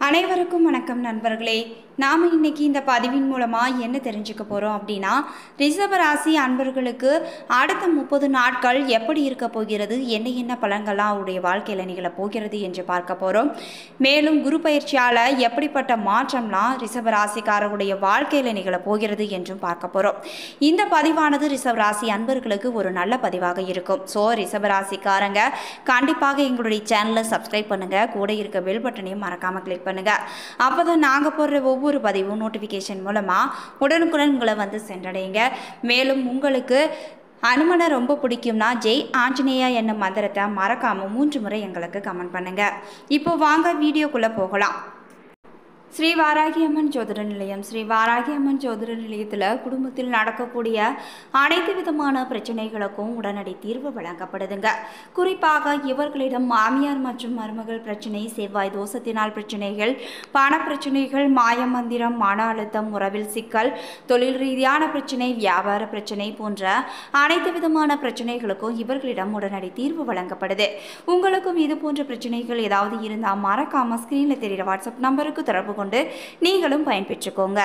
அனைவருக்கும் வணக்கம் நண்பர்களே நாம் இன்னைக்கு இந்த பதிவின் மூலமாக என்ன தெரிஞ்சுக்க போகிறோம் அப்படின்னா ரிஷபராசி அன்பர்களுக்கு அடுத்த முப்பது நாட்கள் எப்படி இருக்க போகிறது என்ன என்ன பலன்கள்லாம் அவருடைய வாழ்க்கையில் நிகழ போகிறது என்று பார்க்க போகிறோம் மேலும் குரு பயிற்சியால் எப்படிப்பட்ட மாற்றம்லாம் ரிஷபராசிக்காரருடைய வாழ்க்கையில் நிகழ போகிறது என்றும் பார்க்க போகிறோம் இந்த பதிவானது ரிஷபராசி அன்பர்களுக்கு ஒரு நல்ல பதிவாக இருக்கும் ஸோ ரிஷபராசிக்காரங்க கண்டிப்பாக எங்களுடைய சேனலை சப்ஸ்கிரைப் பண்ணுங்கள் கூட இருக்க பெல் பட்டனையும் மறக்காமல் கிளிக் பண்ணுங்கள் அப்போ தான் நாங்கள் போடுற ஒவ்வொரு பதிவும் நோட்டிஃபிகேஷன் மூலமாக உடனுக்குடன் உங்களை வந்து சென்றடையுங்க மேலும் உங்களுக்கு அனுமனை ரொம்ப பிடிக்கும்னா ஜெய் ஆஞ்சநேயா என்னும் மந்திரத்தை மறக்காமல் மூன்று முறை எங்களுக்கு கமெண்ட் பண்ணுங்கள் இப்போ வாங்க வீடியோக்குள்ளே போகலாம் ஸ்ரீ வாராகி அம்மன் ஜோதிட நிலையம் ஸ்ரீ வாராகி அம்மன் ஜோதிட நிலையத்தில் குடும்பத்தில் நடக்கக்கூடிய அனைத்து விதமான பிரச்சனைகளுக்கும் உடனடி தீர்வு வழங்கப்படுதுங்க குறிப்பாக இவர்களிடம் மாமியார் மற்றும் மருமகள் பிரச்சனை செவ்வாய் தோஷத்தினால் பிரச்சனைகள் பண பிரச்சனைகள் மாயமந்திரம் மன அழுத்தம் உறவில் சிக்கல் தொழில் ரீதியான பிரச்சனை வியாபார பிரச்சனை போன்ற அனைத்து விதமான பிரச்சனைகளுக்கும் இவர்களிடம் உடனடி தீர்வு வழங்கப்படுது உங்களுக்கும் இது போன்ற பிரச்சனைகள் ஏதாவது இருந்தால் மறக்காம ஸ்க்ரீனில் தெரிகிற வாட்ஸ்அப் நம்பருக்கு தொடர்பு கொண்டு நீங்களும் பயன்பெற்றுக்கோங்க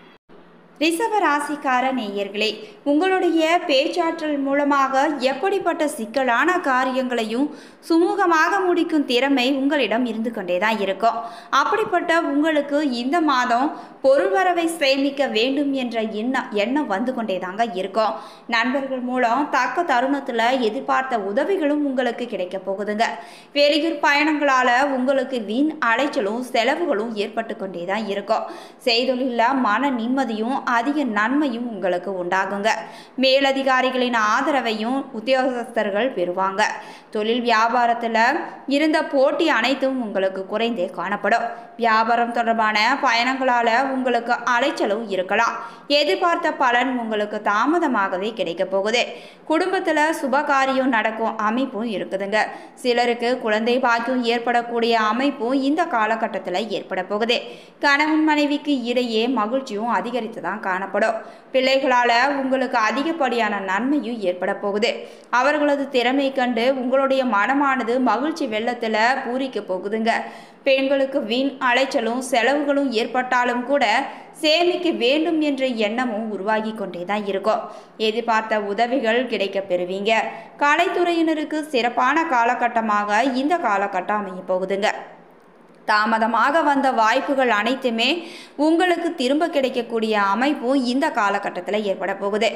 ரிஷப ராசிக்கார நேயர்களே உங்களுடைய பேச்சாற்றல் மூலமாக எப்படிப்பட்ட சிக்கலான காரியங்களையும் சுமூகமாக முடிக்கும் திறமை உங்களிடம் இருந்து கொண்டே தான் இருக்கும் அப்படிப்பட்ட உங்களுக்கு இந்த மாதம் பொருள் வரவை சேமிக்க வேண்டும் என்ற எண்ணம் எண்ணம் வந்து கொண்டே தாங்க இருக்கும் நண்பர்கள் மூலம் தக்க தருணத்தில் எதிர்பார்த்த உதவிகளும் உங்களுக்கு கிடைக்க போகுதுங்க வெளியூர் பயணங்களால் உங்களுக்கு வீண் அலைச்சலும் செலவுகளும் ஏற்பட்டு கொண்டே தான் இருக்கும் செய்தொழிலில் மன நிம்மதியும் அதிக நன்மையும் உங்களுக்கு உண்டாகுங்க மேலதிகாரிகளின் ஆதரவையும் உத்தியோகஸ்தர்கள் பெறுவாங்க தொழில் வியாபாரத்தில் இருந்த போட்டி அனைத்தும் உங்களுக்கு குறைந்தே காணப்படும் வியாபாரம் தொடர்பான பயணங்களால் உங்களுக்கு அலைச்சலும் இருக்கலாம் எதிர்பார்த்த பலன் உங்களுக்கு தாமதமாகவே கிடைக்க போகுது குடும்பத்தில் சுபகாரியம் நடக்கும் அமைப்பும் இருக்குதுங்க சிலருக்கு குழந்தை பாக்கியம் ஏற்படக்கூடிய அமைப்பும் இந்த காலகட்டத்தில் ஏற்பட போகுது கணவன் மனைவிக்கு இடையே மகிழ்ச்சியும் அதிகரித்து தான் காணப்படும் பிள்ளைகளால் உங்களுக்கு அதிகப்படியான நன்மையும் ஏற்பட போகுது அவர்களது திறமை கண்டு உங்களுடைய மனமானது மகிழ்ச்சி வெள்ளத்தில் பூரிக்க போகுதுங்க பெண்களுக்கு வீண் அலைச்சலும் செலவுகளும் ஏற்பட்டாலும் கூட சேமிக்க வேண்டும் என்ற எண்ணமும் உருவாகி கொண்டே தான் இருக்கும் எதிர்பார்த்த உதவிகள் கிடைக்க பெறுவீங்க கலைத்துறையினருக்கு சிறப்பான காலகட்டமாக இந்த காலகட்டம் அமைய போகுதுங்க தாமதமாக வந்த வாய்ப்புகள் அனைத்துமே உங்களுக்கு திரும்ப கிடைக்கக்கூடிய அமைப்பும் இந்த காலகட்டத்தில் ஏற்பட போகுது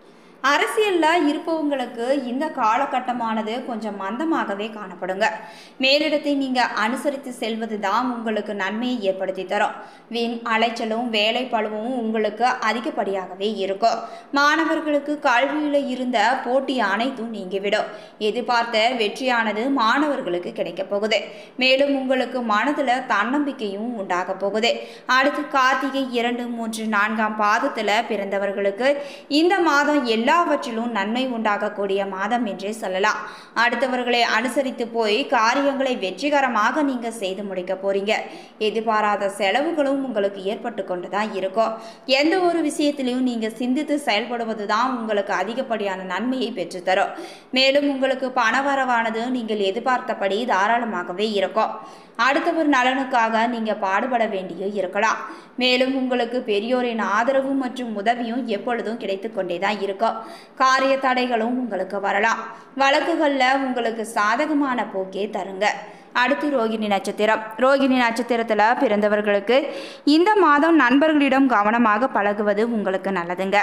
அரசியலில் இருப்பவங்களுக்கு இந்த காலகட்டமானது கொஞ்சம் மந்தமாகவே காணப்படுங்க மேலிடத்தை நீங்கள் அனுசரித்து செல்வது தான் உங்களுக்கு நன்மையை ஏற்படுத்தி தரும் வீண் அலைச்சலும் வேலை பழுவும் உங்களுக்கு அதிகப்படியாகவே இருக்கும் மாணவர்களுக்கு கல்வியில் இருந்த போட்டி அனைத்தும் நீங்கிவிடும் எதிர்பார்த்த வெற்றியானது மாணவர்களுக்கு கிடைக்க போகுது மேலும் உங்களுக்கு மனதில் தன்னம்பிக்கையும் உண்டாக போகுது அடுத்து கார்த்திகை இரண்டு மூன்று நான்காம் பாதத்தில் பிறந்தவர்களுக்கு இந்த மாதம் எல்லா எல்லாவற்றிலும் நன்மை உண்டாகக்கூடிய மாதம் என்றே சொல்லலாம் அடுத்தவர்களை அனுசரித்து போய் காரியங்களை வெற்றிகரமாக நீங்க செய்து முடிக்க போறீங்க எதிர்பாராத செலவுகளும் உங்களுக்கு ஏற்பட்டு கொண்டு தான் இருக்கும் எந்த ஒரு விஷயத்திலையும் நீங்க சிந்தித்து செயல்படுவது தான் உங்களுக்கு அதிகப்படியான நன்மையை பெற்றுத்தரும் மேலும் உங்களுக்கு பணவரவானது நீங்கள் எதிர்பார்த்தபடி தாராளமாகவே இருக்கும் அடுத்தவர் நலனுக்காக நீங்கள் பாடுபட வேண்டிய இருக்கலாம் மேலும் உங்களுக்கு பெரியோரின் ஆதரவு மற்றும் உதவியும் எப்பொழுதும் கிடைத்து கொண்டே தான் இருக்கும் காரிய தடைகளும் உங்களுக்கு வரலாம் வழக்குகளில் உங்களுக்கு சாதகமான போக்கே தருங்க அடுத்து ரோகிணி நட்சத்திரம் ரோகிணி நட்சத்திரத்தில் பிறந்தவர்களுக்கு இந்த மாதம் நண்பர்களிடம் கவனமாக பழகுவது உங்களுக்கு நல்லதுங்க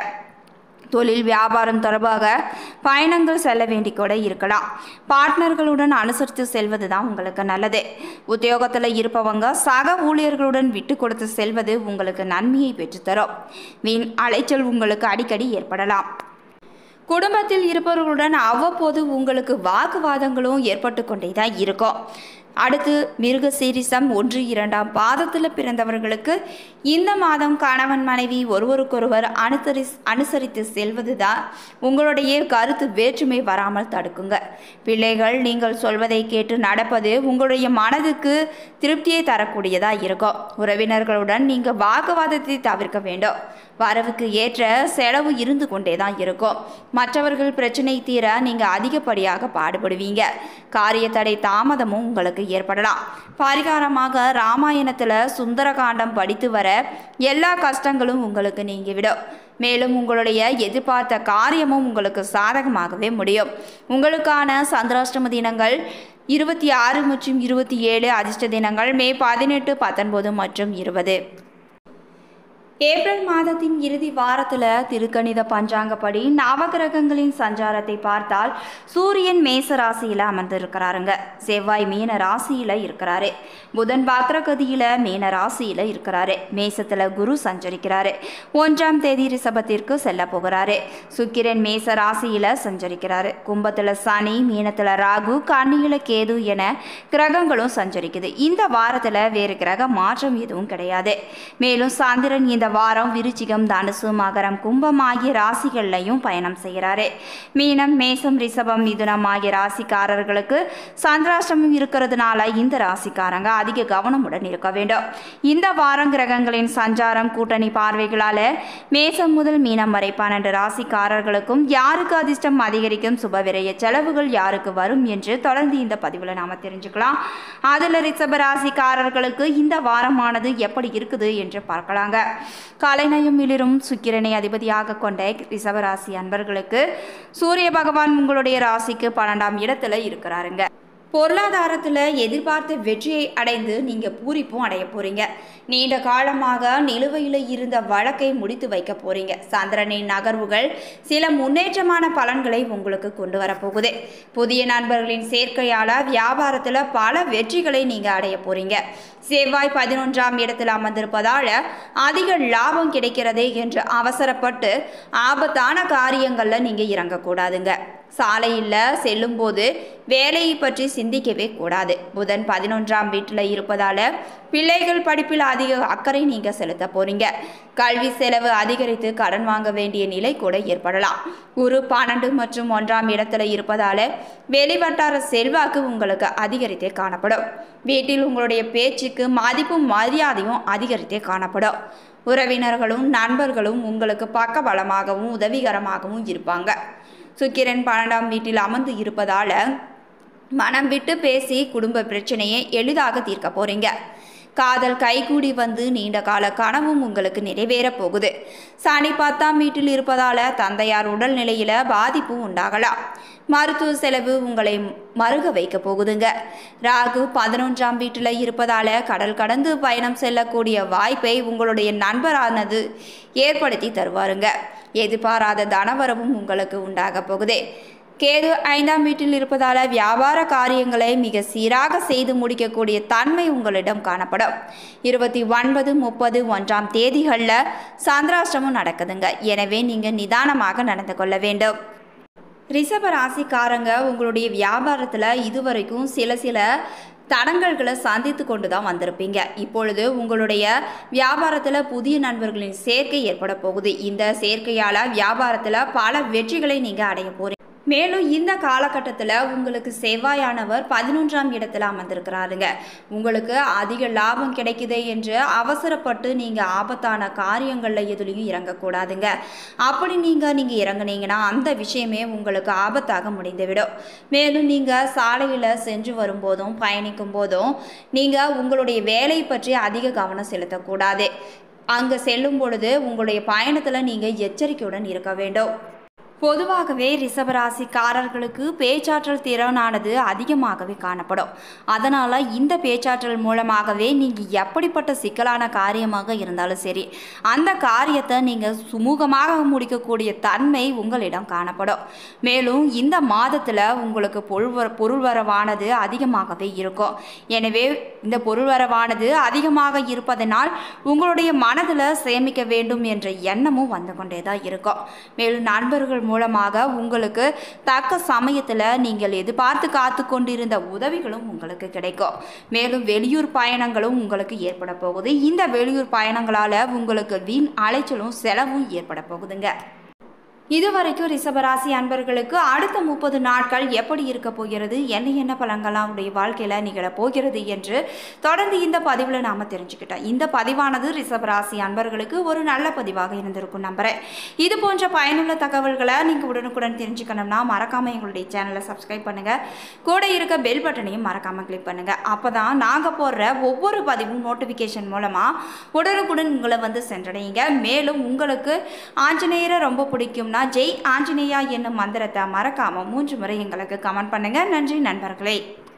தொழில் வியாபாரம் தொடர்பாக பயணங்கள் செல்ல வேண்டி கூட இருக்கலாம் பார்ட்னர்களுடன் அனுசரித்து செல்வது தான் உங்களுக்கு நல்லது உத்தியோகத்தில் இருப்பவங்க சக ஊழியர்களுடன் விட்டு கொடுத்து செல்வது உங்களுக்கு நன்மையை பெற்றுத்தரும் வீண் அலைச்சல் உங்களுக்கு அடிக்கடி ஏற்படலாம் குடும்பத்தில் இருப்பவர்களுடன் அவ்வப்போது உங்களுக்கு வாக்குவாதங்களும் ஏற்பட்டு கொண்டே தான் இருக்கும் அடுத்து மிருக சீரிசம் ஒன்று இரண்டாம் பாதத்தில் பிறந்தவர்களுக்கு இந்த மாதம் கணவன் மனைவி ஒருவருக்கொருவர் அனுசரி அனுசரித்து செல்வது தான் உங்களுடைய கருத்து வேற்றுமை வராமல் தடுக்குங்க பிள்ளைகள் நீங்கள் சொல்வதை கேட்டு நடப்பது உங்களுடைய மனதுக்கு திருப்தியை தரக்கூடியதாக இருக்கும் உறவினர்களுடன் நீங்கள் வாக்குவாதத்தை தவிர்க்க வேண்டும் வரவுக்கு ஏற்ற செலவு இருந்து கொண்டே தான் இருக்கும் மற்றவர்கள் பிரச்சனை தீர நீங்கள் அதிகப்படியாக பாடுபடுவீங்க காரிய தடை தாமதமும் உங்களுக்கு உங்களுக்கு ஏற்படலாம் பரிகாரமாக ராமாயணத்தில் சுந்தரகாண்டம் படித்து வர எல்லா கஷ்டங்களும் உங்களுக்கு நீங்கிவிடும் மேலும் உங்களுடைய எதிர்பார்த்த காரியமும் உங்களுக்கு சாதகமாகவே முடியும் உங்களுக்கான சந்திராஷ்டம தினங்கள் இருபத்தி ஆறு மற்றும் இருபத்தி ஏழு அதிர்ஷ்ட தினங்கள் மே பதினெட்டு பத்தொன்பது மற்றும் இருபது ஏப்ரல் மாதத்தின் இறுதி வாரத்தில் திருக்கணித பஞ்சாங்கப்படி நவகிரகங்களின் சஞ்சாரத்தை பார்த்தால் சூரியன் மேச ராசியில் அமர்ந்திருக்கிறாருங்க செவ்வாய் மீன ராசியில் இருக்கிறாரு புதன் பாக்ரகதியில் மீன ராசியில் இருக்கிறாரு மேசத்தில் குரு சஞ்சரிக்கிறாரு ஒன்றாம் தேதி ரிஷபத்திற்கு செல்ல போகிறாரு சுக்கிரன் மேச ராசியில் சஞ்சரிக்கிறாரு கும்பத்தில் சனி மீனத்தில் ராகு கன்னியில் கேது என கிரகங்களும் சஞ்சரிக்குது இந்த வாரத்தில் வேறு கிரக மாற்றம் எதுவும் கிடையாது மேலும் சந்திரன் இந்த வாரம் விருச்சிகம் தனுசு மகரம் கும்பம் ஆகிய ராசிகள்லையும் பயணம் செய்கிறாரு மீனம் மேசம் ரிஷபம் மிதுனம் ஆகிய ராசிக்காரர்களுக்கு சந்திராஷ்டமம் இருக்கிறதுனால இந்த ராசிக்காரங்க அதிக கவனமுடன் இருக்க வேண்டும் இந்த வாரம் கிரகங்களின் சஞ்சாரம் கூட்டணி பார்வைகளால் மேசம் முதல் மீனம் வரை பன்னெண்டு ராசிக்காரர்களுக்கும் யாருக்கு அதிர்ஷ்டம் அதிகரிக்கும் சுபவிரய செலவுகள் யாருக்கு வரும் என்று தொடர்ந்து இந்த பதிவில் நாம் தெரிஞ்சுக்கலாம் அதில் ரிஷப ராசிக்காரர்களுக்கு இந்த வாரமானது எப்படி இருக்குது என்று பார்க்கலாங்க கலைநயம் மிளிரும் சுக்கிரனை அதிபதியாக கொண்ட ரிஷபராசி அன்பர்களுக்கு சூரிய பகவான் உங்களுடைய ராசிக்கு பன்னெண்டாம் இடத்துல இருக்கிறாருங்க பொருளாதாரத்தில் எதிர்பார்த்த வெற்றியை அடைந்து நீங்கள் பூரிப்பும் அடைய போகிறீங்க நீண்ட காலமாக நிலுவையில் இருந்த வழக்கை முடித்து வைக்க போகிறீங்க சந்திரனின் நகர்வுகள் சில முன்னேற்றமான பலன்களை உங்களுக்கு கொண்டு வரப்போகுது புதிய நண்பர்களின் சேர்க்கையால் வியாபாரத்தில் பல வெற்றிகளை நீங்கள் அடைய போகிறீங்க செவ்வாய் பதினொன்றாம் இடத்தில் அமர்ந்திருப்பதால் அதிக லாபம் கிடைக்கிறதே என்று அவசரப்பட்டு ஆபத்தான காரியங்களில் நீங்கள் இறங்கக்கூடாதுங்க சாலையில் செல்லும்போது வேலையை பற்றி சிந்திக்கவே கூடாது புதன் பதினொன்றாம் வீட்டில் இருப்பதால் பிள்ளைகள் படிப்பில் அதிக அக்கறை நீங்கள் செலுத்த போறீங்க கல்வி செலவு அதிகரித்து கடன் வாங்க வேண்டிய நிலை கூட ஏற்படலாம் குரு பன்னெண்டு மற்றும் ஒன்றாம் இடத்துல இருப்பதால் வெளிவட்டார செல்வாக்கு உங்களுக்கு அதிகரித்தே காணப்படும் வீட்டில் உங்களுடைய பேச்சுக்கு மதிப்பும் மரியாதையும் அதிகரித்தே காணப்படும் உறவினர்களும் நண்பர்களும் உங்களுக்கு பக்கபலமாகவும் உதவிகரமாகவும் இருப்பாங்க சுக்கிரன் பன்னெண்டாம் வீட்டில் அமர்ந்து இருப்பதால் மனம் விட்டு பேசி குடும்ப பிரச்சனையை எளிதாக தீர்க்க போறீங்க காதல் கைகூடி வந்து நீண்ட கால கனவும் உங்களுக்கு நிறைவேறப் போகுது சனி பத்தாம் வீட்டில் இருப்பதால் தந்தையார் உடல்நிலையில் பாதிப்பு உண்டாகலாம் மருத்துவ செலவு உங்களை மருக வைக்க போகுதுங்க ராகு பதினொன்றாம் வீட்டில் இருப்பதால் கடல் கடந்து பயணம் செல்லக்கூடிய வாய்ப்பை உங்களுடைய நண்பரானது ஏற்படுத்தி தருவாருங்க எதிர்பாராத தனவரவும் உங்களுக்கு உண்டாக போகுது கேது ஐந்தாம் வீட்டில் இருப்பதால் வியாபார காரியங்களை மிக சீராக செய்து முடிக்கக்கூடிய தன்மை உங்களிடம் காணப்படும் இருபத்தி ஒன்பது முப்பது ஒன்றாம் தேதிகளில் சந்திராஷ்டமம் நடக்குதுங்க எனவே நீங்கள் நிதானமாக நடந்து கொள்ள வேண்டும் ரிஷப ராசிக்காரங்க உங்களுடைய வியாபாரத்தில் இதுவரைக்கும் சில சில தடங்கல்களை சந்தித்து கொண்டு தான் வந்திருப்பீங்க இப்பொழுது உங்களுடைய வியாபாரத்தில் புதிய நண்பர்களின் சேர்க்கை ஏற்பட போகுது இந்த சேர்க்கையால் வியாபாரத்தில் பல வெற்றிகளை நீங்கள் அடைய போகிறீங்க மேலும் இந்த காலகட்டத்தில் உங்களுக்கு செவ்வாயானவர் பதினொன்றாம் இடத்துல அமர்ந்திருக்கிறாருங்க உங்களுக்கு அதிக லாபம் கிடைக்குதே என்று அவசரப்பட்டு நீங்கள் ஆபத்தான காரியங்களில் எதுலேயும் இறங்கக்கூடாதுங்க அப்படி நீங்கள் நீங்கள் இறங்குனீங்கன்னா அந்த விஷயமே உங்களுக்கு ஆபத்தாக முடிந்துவிடும் மேலும் நீங்கள் சாலையில் சென்று வரும்போதும் பயணிக்கும் போதும் நீங்கள் உங்களுடைய வேலை பற்றி அதிக கவனம் செலுத்தக்கூடாது அங்கே செல்லும் பொழுது உங்களுடைய பயணத்தில் நீங்கள் எச்சரிக்கையுடன் இருக்க வேண்டும் பொதுவாகவே ரிஷபராசிக்காரர்களுக்கு பேச்சாற்றல் திறனானது அதிகமாகவே காணப்படும் அதனால் இந்த பேச்சாற்றல் மூலமாகவே நீங்கள் எப்படிப்பட்ட சிக்கலான காரியமாக இருந்தாலும் சரி அந்த காரியத்தை நீங்கள் சுமூகமாக முடிக்கக்கூடிய தன்மை உங்களிடம் காணப்படும் மேலும் இந்த மாதத்தில் உங்களுக்கு பொருள்வர பொருள்வரவானது அதிகமாகவே இருக்கும் எனவே இந்த பொருள்வரவானது அதிகமாக இருப்பதனால் உங்களுடைய மனதில் சேமிக்க வேண்டும் என்ற எண்ணமும் வந்து கொண்டே தான் இருக்கும் மேலும் நண்பர்கள் மூலமாக உங்களுக்கு தக்க சமயத்தில் நீங்கள் எதிர்பார்த்து காத்து கொண்டிருந்த உதவிகளும் உங்களுக்கு கிடைக்கும் மேலும் வெளியூர் பயணங்களும் உங்களுக்கு ஏற்பட போகுது இந்த வெளியூர் பயணங்களால் உங்களுக்கு வீண் அலைச்சலும் செலவும் ஏற்பட போகுதுங்க இதுவரைக்கும் ரிஷபராசி அன்பர்களுக்கு அடுத்த முப்பது நாட்கள் எப்படி இருக்க போகிறது என்ன என்ன பலன்கள்லாம் அவருடைய வாழ்க்கையில் நிகழப் போகிறது என்று தொடர்ந்து இந்த பதிவில் நாம் தெரிஞ்சுக்கிட்டோம் இந்த பதிவானது ரிஷபராசி அன்பர்களுக்கு ஒரு நல்ல பதிவாக இருந்திருக்கும் நம்புறேன் இது போன்ற பயனுள்ள தகவல்களை நீங்கள் உடனுக்குடன் தெரிஞ்சுக்கணும்னா மறக்காமல் எங்களுடைய சேனலை சப்ஸ்கிரைப் பண்ணுங்கள் கூட இருக்க பெல் பட்டனையும் மறக்காமல் கிளிக் பண்ணுங்கள் அப்போ தான் நாங்கள் போடுற ஒவ்வொரு பதிவும் நோட்டிஃபிகேஷன் மூலமாக உடனுக்குடன் உங்களை வந்து சென்றடையுங்க மேலும் உங்களுக்கு ஆஞ்சநேயரை ரொம்ப பிடிக்கும்னா ஜெய் ஆஞ்சநேயா என்னும் மந்திரத்தை மறக்காமல் மூன்று முறை எங்களுக்கு கமெண்ட் பண்ணுங்கள் நன்றி நண்பர்களே